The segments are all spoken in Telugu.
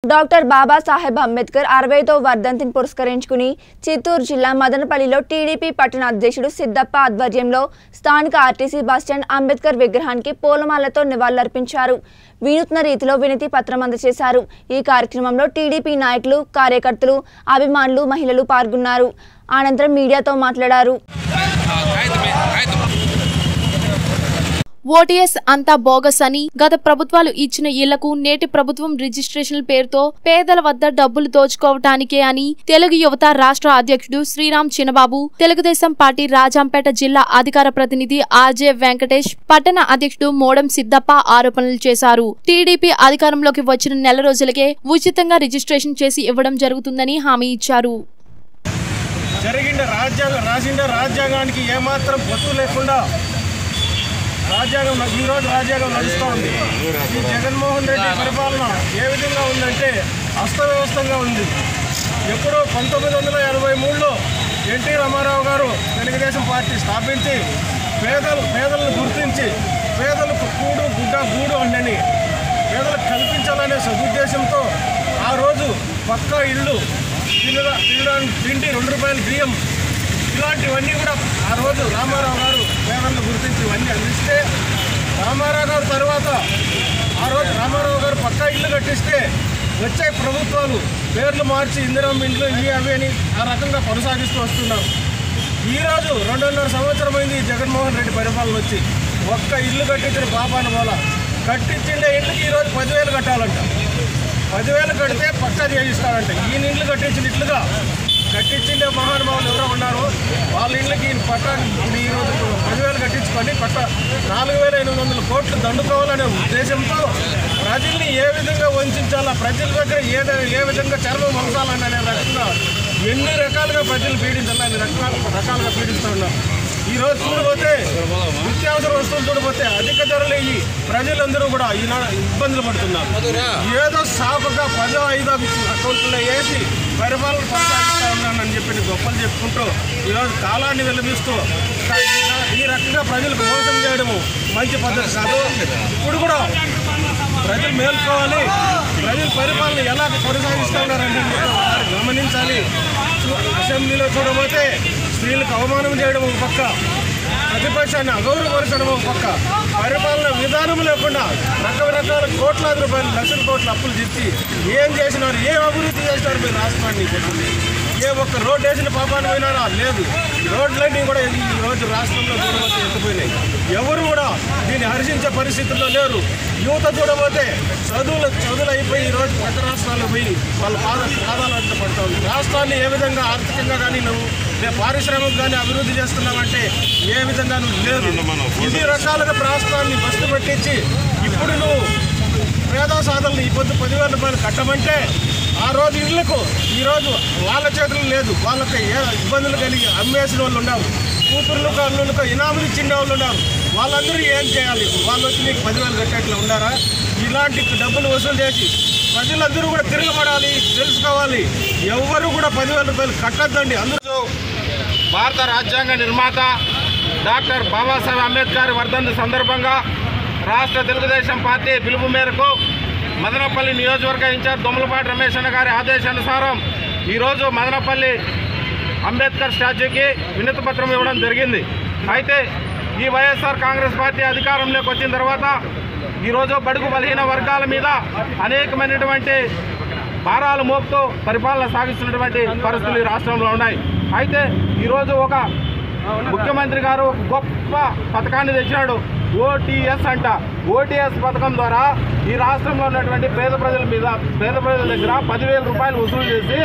డాక్టర్ బాబాసాహెబ్ అంబేద్కర్ అరవైతో వర్ధంతిని పురస్కరించుకుని చిత్తూరు జిల్లా మదనపల్లిలో టీడీపీ పట్టణ అధ్యక్షుడు సిద్దప్ప ఆధ్వర్యంలో స్థానిక ఆర్టీసీ బస్టాండ్ అంబేద్కర్ విగ్రహానికి పూలమాలతో నివాళులర్పించారు వినూత్న రీతిలో వినతి పత్రం అందజేశారు ఈ కార్యక్రమంలో టీడీపీ నాయకులు కార్యకర్తలు అభిమానులు మహిళలు పాల్గొన్నారు అనంతరం మీడియాతో మాట్లాడారు ఓటీఎస్ అంతా బోగస్ అని గత ప్రభుత్వాలు ఇచ్చిన ఇళ్లకు నేటి ప్రభుత్వం రిజిస్ట్రేషన్ పేరుతో పేదల వద్ద డబ్బులు దోచుకోవటానికే అని తెలుగు యువత రాష్ట్ర అధ్యక్షుడు శ్రీరామ్ చినబాబు తెలుగుదేశం పార్టీ రాజంపేట జిల్లా అధికార ప్రతినిధి ఆర్జే వెంకటేష్ పట్టణ అధ్యక్షుడు మోడం సిద్దప్ప ఆరోపణలు చేశారు టీడీపీ అధికారంలోకి వచ్చిన నెల రోజులకే ఉచితంగా రిజిస్ట్రేషన్ చేసి ఇవ్వడం జరుగుతుందని హామీ ఇచ్చారు జరిగిన రాజ్యాంగ రాసిన రాజ్యాంగానికి ఏమాత్రం పొత్తు లేకుండా రాజ్యాంగం న- ఈ రోజు రాజ్యాంగం నడుస్తూ ఉంది ఈ జగన్మోహన్ రెడ్డి పరిపాలన ఏ విధంగా ఉందంటే అస్తవ్యవస్థంగా ఉంది ఎప్పుడో పంతొమ్మిది వందల ఎనభై మూడులో ఎన్టీ రామారావు గారు తెలుగుదేశం పార్టీ స్థాపించి పేదలు పేదలను గుర్తించి పేదలకు కూడు గుడ్డ గూడు అండని పేదలకు కల్పించాలనే సదుద్దేశంతో ఆ రోజు పక్కా ఇల్లు తినడా తినడానికి తిండి రెండు రూపాయల బియ్యం ఇలాంటివన్నీ కూడా ఆ రోజు రామారావు గారు పేదలను గుర్తించి ఇవన్నీ అందిస్తే రామారావు గారు తర్వాత ఆ రోజు రామారావు గారు పక్కా ఇల్లు కట్టిస్తే వచ్చే ప్రభుత్వాలు పేర్లు మార్చి ఇందిరమ్మ ఇండ్లు ఇవి అవి అని ఆ రకంగా కొనసాగిస్తూ వస్తున్నారు ఈరోజు రెండున్నర సంవత్సరం అయింది ఈ జగన్మోహన్ రెడ్డి పరిపాలన వచ్చి ఒక్క ఇల్లు కట్టించిన పాపాన పోల కట్టించిండే ఇంటికి ఈరోజు పదివేలు కట్టాలంట పదివేలు కడితే పక్కా చేయిస్తారంట ఈయన ఇండ్లు కట్టించిన ఇట్లుగా కట్టించిండే మహానుభావులు ఎవరో ఉన్నారు వాళ్ళ ఇళ్ళకి ఈయన పట్ట ఈ రోజు పదివేలు కట్టించుకొని పట్ట నాలుగు వేల ఎనిమిది వందల కోట్లు దండుకోవాలనే ఉద్దేశంతో ప్రజల్ని ఏ విధంగా వంచాలా ప్రజల దగ్గర ఏ ఏ విధంగా చర్మం వంచాలనే రకంగా ఎన్ని రకాలుగా ప్రజలు పీడించాలి అన్ని రకాల రకాలుగా పీడిస్తూ ఉన్నారు ఈ రోజు చూడబోతే నిత్యావసర వస్తువులు చూడబోతే అధిక ధరలు అయ్యి ప్రజలందరూ కూడా ఈనాడు ఇబ్బందులు పడుతున్నారు ఏదో సాఫగా పదో ఐదో అకౌంట్లో వేసి పరిపాలన కొనసాగిస్తా ఉన్నానని చెప్పి గొప్పలు చెప్పుకుంటూ ఈరోజు కాలాన్ని వెలిపిస్తూ ఈ రకంగా ప్రజలకు మోసం చేయడము మంచి పద్ధతి కాదు ఇప్పుడు కూడా ప్రజలు మేల్కోవాలి ప్రజల పరిపాలన ఎలా కొనసాగిస్తా ఉన్నారని ఒకసారి గమనించాలి అసెంబ్లీలో చూడబోతే స్త్రీలకు అవమానం చేయడం ఒక పక్క ప్రతిపక్షాన్ని అగౌరవపరచడం ఒక పక్క పరిపాలన విధానం లేకుండా రకరకాల కోట్లాది రూపాయలు లక్షల కోట్ల అప్పులు తెచ్చి ఏం చేసినారు ఏం అభివృద్ధి చేసినారు మీరు రాష్ట్రాన్ని చెప్పండి ఏ ఒక్క రోడ్డు వేసిన పాపాన్ని పోయినారా లేదు రోడ్లన్నీ కూడా ఈ రోజు రాష్ట్రంలో చూడబోతే ఎత్తిపోయినాయి ఎవరు కూడా దీన్ని హర్షించే పరిస్థితుల్లో లేరు యువత చూడబోతే చదువులు చదువులు అయిపోయి ఈ రోజు పక్క రాష్ట్రాల్లో పోయి వాళ్ళ పాద పాదాలంట పడుతూ ఉంది రాష్ట్రాన్ని ఏ విధంగా ఆర్థికంగా కానీ నువ్వు రేపు పారిశ్రామిక కానీ అభివృద్ధి చేస్తున్నావంటే ఏ విధంగా నువ్వు లేదు ఇన్ని రకాలుగా రాష్ట్రాన్ని బస్సు పెట్టించి ఇప్పుడు నువ్వు పేద సాధనలు ఈ పొద్దు పదివేల రూపాయలు కట్టమంటే ఆ రోజు ఇళ్లకు ఈరోజు వాళ్ళ చేతులు లేదు వాళ్ళకి ఏ ఇబ్బందులు కలిగి అమ్మేసిన వాళ్ళు ఉన్నారు కూతుర్లకు అల్లులకు ఇనాములు ఇచ్చిన వాళ్ళు ఉన్నారు వాళ్ళందరూ ఏం చేయాలి వాళ్ళు వచ్చి నీకు పదివేలు కట్టేట్లు ఉన్నారా ఇలాంటి డబ్బులు వసూలు చేసి ప్రజలందరూ కూడా తిరగబడాలి తెలుసుకోవాలి ఎవరు కూడా పదివేల రూపాయలు కట్టద్దండి అందరూ భారత రాజ్యాంగ నిర్మాత డాక్టర్ బాబాసాహెబ్ అంబేద్కర్ వర్ధంతి సందర్భంగా రాష్ట్ర తెలుగుదేశం పార్టీ పిలుపు మేరకు మదనపల్లి నియోజకవర్గ ఇన్ఛార్జ్ దొమ్మలపాటి రమేష్ అన్న గారి ఆదేశానుసారం ఈరోజు మదనపల్లి అంబేద్కర్ స్టాచ్యూకి వినతి పత్రం ఇవ్వడం జరిగింది అయితే ఈ వైఎస్ఆర్ కాంగ్రెస్ పార్టీ అధికారంలోకి వచ్చిన తర్వాత ఈరోజు బడుగు బలహీన వర్గాల మీద అనేకమైనటువంటి భారాలు మోపుతూ పరిపాలన సాగిస్తున్నటువంటి పరిస్థితులు ఈ రాష్ట్రంలో ఉన్నాయి అయితే ఈరోజు ఒక ముఖ్యమంత్రి గారు ఒక గొప్ప పథకాన్ని తెచ్చినాడు ఓటీఎస్ అంట ఓటీఎస్ పథకం ద్వారా ఈ రాష్ట్రంలో ఉన్నటువంటి పేద ప్రజల మీద పేద ప్రజల దగ్గర పదివేల రూపాయలు వసూలు చేసి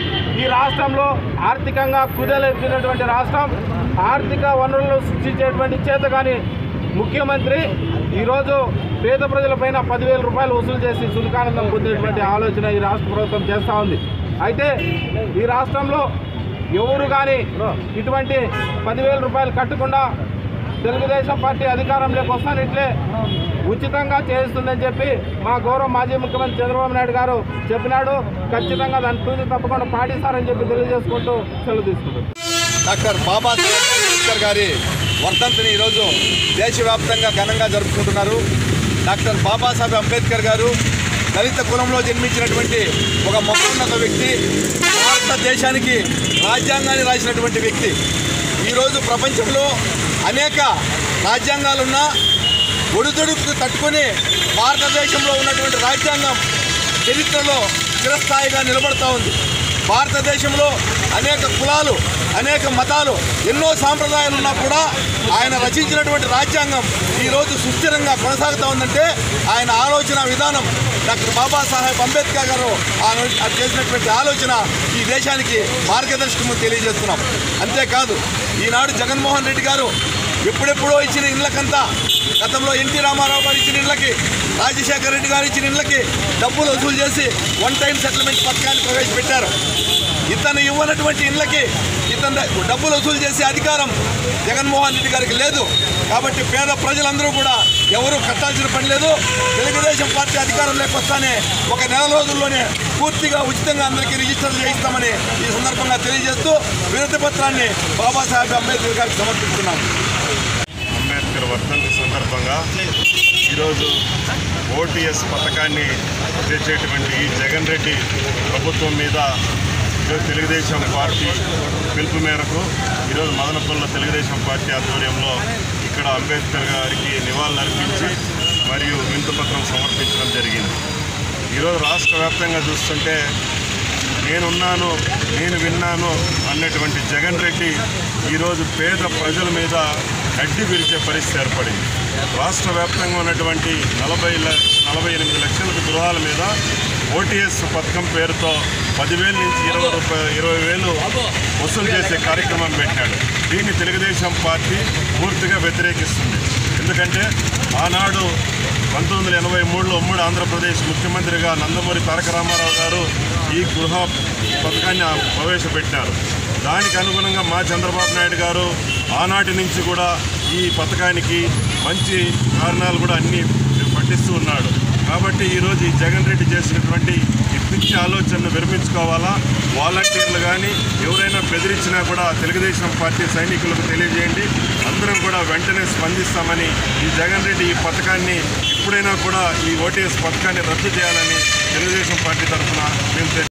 ఈ రాష్ట్రంలో ఆర్థికంగా కుదేలెత్తినటువంటి రాష్ట్రం ఆర్థిక వనరులను సృష్టించేటువంటి చేతగాని ముఖ్యమంత్రి ఈరోజు పేద ప్రజలపైన పదివేల రూపాయలు వసూలు చేసి సుఖానందం పొందేటువంటి ఆలోచన ఈ రాష్ట్ర ప్రభుత్వం చేస్తూ ఉంది అయితే ఈ రాష్ట్రంలో ఎవరు కానీ ఇటువంటి పదివేల రూపాయలు కట్టకుండా తెలుగుదేశం పార్టీ అధికారంలోకి వస్తానిట్లే ఉచితంగా చేస్తుందని చెప్పి మా గౌరవ మాజీ ముఖ్యమంత్రి చంద్రబాబు నాయుడు గారు చెప్పినాడు ఖచ్చితంగా దాని తూది తప్పకుండా పాటిస్తారని చెప్పి తెలియజేసుకుంటూ సెలవు తీసుకుంటారు డాక్టర్ బాబాసాహెబ్ అంబేద్కర్ గారి వర్ధంతిని ఈరోజు దేశవ్యాప్తంగా ఘనంగా జరుపుకుంటున్నారు డాక్టర్ బాబాసాహెబ్ అంబేద్కర్ గారు దళిత కులంలో జన్మించినటువంటి ఒక మహోన్నత వ్యక్తి భారతదేశానికి రాజ్యాంగాన్ని రాసినటువంటి వ్యక్తి ఈరోజు ప్రపంచంలో అనేక రాజ్యాంగాలున్నా ఒడిదుడుకు తట్టుకొని భారతదేశంలో ఉన్నటువంటి రాజ్యాంగం చరిత్రలో చిరస్థాయిగా నిలబడతా ఉంది భారతదేశంలో అనేక కులాలు అనేక మతాలు ఎన్నో సాంప్రదాయాలు ఉన్నా కూడా ఆయన రచించినటువంటి రాజ్యాంగం ఈరోజు సుస్థిరంగా కొనసాగుతూ ఉందంటే ఆయన ఆలోచన విధానం డాక్టర్ బాబాసాహెబ్ అంబేద్కర్ గారు ఆయన చేసినటువంటి ఆలోచన ఈ దేశానికి మార్గదర్శకము తెలియజేస్తున్నాం అంతేకాదు ఈనాడు జగన్మోహన్ రెడ్డి గారు ఎప్పుడెప్పుడో ఇచ్చిన ఇళ్ళకంతా గతంలో ఎన్టీ రామారావు గారు ఇచ్చిన ఇళ్ళకి రాజశేఖర రెడ్డి గారు ఇచ్చిన ఇళ్ళకి డబ్బులు వసూలు చేసి వన్ టైం సెటిల్మెంట్ పథకాన్ని ప్రవేశపెట్టారు ఇతను ఇవ్వనటువంటి ఇళ్ళకి ఇతను డబ్బులు వసూలు చేసే అధికారం జగన్మోహన్ రెడ్డి గారికి లేదు కాబట్టి పేద ప్రజలందరూ కూడా ఎవరూ కట్టాల్సిన పని లేదు తెలుగుదేశం పార్టీ అధికారంలోకి వస్తానే ఒక నెల రోజుల్లోనే పూర్తిగా ఉచితంగా అందరికీ రిజిస్టర్ చేయిస్తామని ఈ సందర్భంగా తెలియజేస్తూ వినతి పత్రాన్ని బాబాసాహెబ్ అంబేద్కర్ గారికి సమర్పిస్తున్నాం అంబేద్కర్ వర్ధంతి సందర్భంగా ఈరోజు ఓటీఎస్ పథకాన్ని తెచ్చేటువంటి ఈ జగన్ రెడ్డి ప్రభుత్వం మీద ఈరోజు తెలుగుదేశం పార్టీ పిలుపు మేరకు ఈరోజు మదనపల్లిలో తెలుగుదేశం పార్టీ ఆధ్వర్యంలో ఇక్కడ అంబేద్కర్ గారికి నివాళులర్పించి మరియు వింతపత్రం సమర్పించడం జరిగింది ఈరోజు రాష్ట్ర వ్యాప్తంగా చూస్తుంటే నేనున్నాను నేను విన్నాను అన్నటువంటి జగన్ రెడ్డి ఈరోజు పేద ప్రజల మీద అడ్డి విరిచే పరిస్థితి ఏర్పడింది రాష్ట్ర వ్యాప్తంగా ఉన్నటువంటి నలభై ల- నలభై ఎనిమిది లక్షల గృహాల మీద ఓటీఎస్ పథకం పేరుతో పదివేల నుంచి ఇరవై రూపాయలు ఇరవై వేలు వసూలు చేసే కార్యక్రమం పెట్టాడు దీన్ని తెలుగుదేశం పార్టీ పూర్తిగా వ్యతిరేకిస్తుంది ఎందుకంటే ఆనాడు పంతొమ్మిది వందల ఎనభై మూడులో ఉమ్మడి ఆంధ్రప్రదేశ్ ముఖ్యమంత్రిగా నందమూరి తారక రామారావు గారు ఈ గృహ పథకాన్ని ప్రవేశపెట్టారు దానికి అనుగుణంగా మా చంద్రబాబు నాయుడు గారు ఆనాటి నుంచి కూడా ఈ పథకానికి మంచి కారణాలు కూడా అన్నీ పట్టిస్తూ ఉన్నాడు కాబట్టి ఈరోజు ఈ జగన్ రెడ్డి చేసినటువంటి ఈ పిచ్చి ఆలోచనను విరమించుకోవాలా వాలంటీర్లు కానీ ఎవరైనా బెదిరించినా కూడా తెలుగుదేశం పార్టీ సైనికులకు తెలియజేయండి అందరం కూడా వెంటనే స్పందిస్తామని ఈ జగన్ రెడ్డి ఈ పథకాన్ని ఇప్పుడైనా కూడా ఈ ఓటీఎస్ పథకాన్ని రద్దు చేయాలని తెలుగుదేశం పార్టీ తరఫున మేము